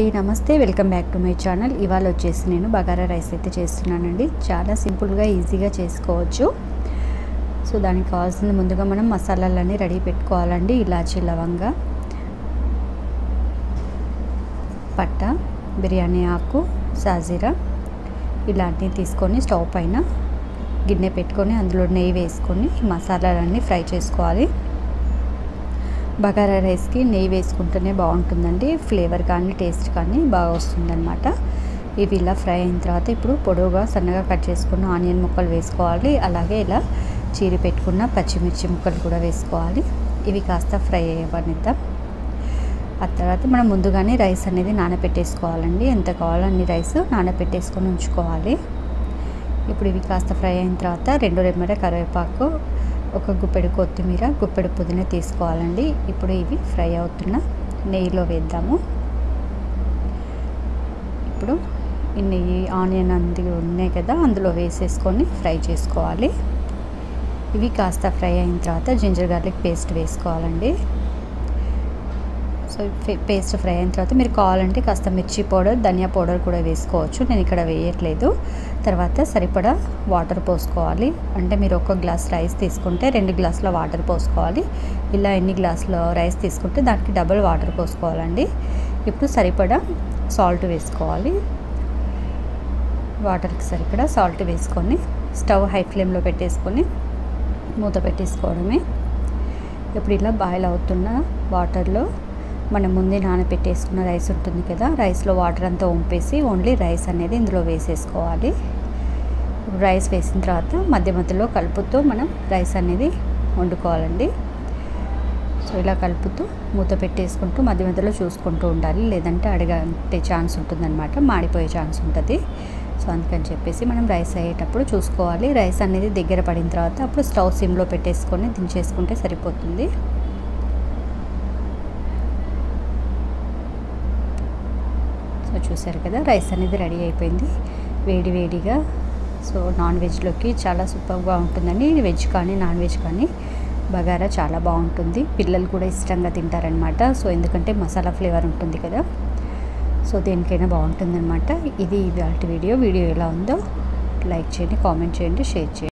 నమస్తే welcome back to my channel ఇవాళ వచ్చేసి నేను బగారా రైస్ అయితే చేస్తున్నానండి చాలా సింపుల్గా ఈజీగా చేసుకోవచ్చు సో దానికి కావాల్సిన ముందుగా మనం మసాలాలన్నీ రెడీ పెట్టుకోవాలండి ఇలాచీ లవంగా పట్ట బిర్యానీ ఆకు సాజీరా ఇలాంటివి తీసుకొని స్టవ్ పైన గిన్నె పెట్టుకొని అందులో నెయ్యి వేసుకొని మసాలాలన్నీ ఫ్రై చేసుకోవాలి బగారా రైస్కి నెయ్యి వేసుకుంటేనే బాగుంటుందండి ఫ్లేవర్ కానీ టేస్ట్ కానీ బాగా వస్తుందన్నమాట ఇవి ఇలా ఫ్రై అయిన తర్వాత ఇప్పుడు పొడవుగా సన్నగా కట్ చేసుకున్న ఆనియన్ ముక్కలు వేసుకోవాలి అలాగే ఇలా చీరి పెట్టుకున్న పచ్చిమిర్చి ముక్కలు కూడా వేసుకోవాలి ఇవి కాస్త ఫ్రై అవ్వనిద్దాం ఆ తర్వాత మనం ముందుగానే రైస్ అనేది నానబెట్టేసుకోవాలండి ఎంత కావాలో అన్ని రైస్ నానబెట్టేసుకొని ఉంచుకోవాలి ఇప్పుడు ఇవి కాస్త ఫ్రై అయిన తర్వాత రెండు రెమ్మల కరివేపాకు ఒక గుప్పెడు కొత్తిమీర గుప్పెడు పుదీనా తీసుకోవాలండి ఇప్పుడు ఇవి ఫ్రై అవుతున్న నెయ్యిలో వేద్దాము ఇప్పుడు ఈ నెయ్యి ఆనియన్ అంది ఉన్నాయి కదా అందులో వేసేసుకొని ఫ్రై చేసుకోవాలి ఇవి కాస్త ఫ్రై అయిన తర్వాత జింజర్ గార్లిక్ పేస్ట్ వేసుకోవాలండి సో పేస్ట్ ఫ్రై అయిన తర్వాత మీరు కావాలంటే కాస్త మిర్చి పౌడర్ ధనియా పౌడర్ కూడా వేసుకోవచ్చు నేను ఇక్కడ వేయట్లేదు తర్వాత సరిపడా వాటర్ పోసుకోవాలి అంటే మీరు ఒక గ్లాస్ రైస్ తీసుకుంటే రెండు గ్లాసుల వాటర్ పోసుకోవాలి ఇలా ఎన్ని గ్లాసుల రైస్ తీసుకుంటే దానికి డబుల్ వాటర్ పోసుకోవాలండి ఇప్పుడు సరిపడా సాల్ట్ వేసుకోవాలి వాటర్కి సరిపడా సాల్ట్ వేసుకొని స్టవ్ హై ఫ్లేమ్లో పెట్టేసుకొని మూత పెట్టేసుకోవడమే ఇప్పుడు ఇలా బాయిల్ అవుతున్న వాటర్లో మనం ముందే నానబెట్టేసుకున్న రైస్ ఉంటుంది కదా రైస్లో వాటర్ అంతా వంపేసి ఓన్లీ రైస్ అనేది ఇందులో వేసేసుకోవాలి రైస్ వేసిన తర్వాత మధ్య మధ్యలో కలుపుతూ మనం రైస్ అనేది వండుకోవాలండి సో ఇలా కలుపుతూ మూత పెట్టేసుకుంటూ మధ్య మధ్యలో చూసుకుంటూ ఉండాలి లేదంటే అడగంటే ఛాన్స్ ఉంటుందన్నమాట మాడిపోయే ఛాన్స్ ఉంటుంది సో అందుకని చెప్పేసి మనం రైస్ అయ్యేటప్పుడు చూసుకోవాలి రైస్ అనేది దగ్గర పడిన తర్వాత అప్పుడు స్టవ్ సిమ్లో పెట్టేసుకొని దించేసుకుంటే సరిపోతుంది సో చూసారు కదా రైస్ అనేది రెడీ అయిపోయింది వేడి వేడిగా సో నాన్ వెజ్లోకి చాలా సూపర్గా ఉంటుందండి వెజ్ కానీ నాన్ వెజ్ కానీ బగారా చాలా బాగుంటుంది పిల్లలు కూడా ఇష్టంగా తింటారనమాట సో ఎందుకంటే మసాలా ఫ్లేవర్ ఉంటుంది కదా సో దేనికైనా బాగుంటుందన్నమాట ఇది ఇవాళ వీడియో వీడియో ఎలా ఉందో లైక్ చేయండి కామెంట్ చేయండి షేర్ చేయండి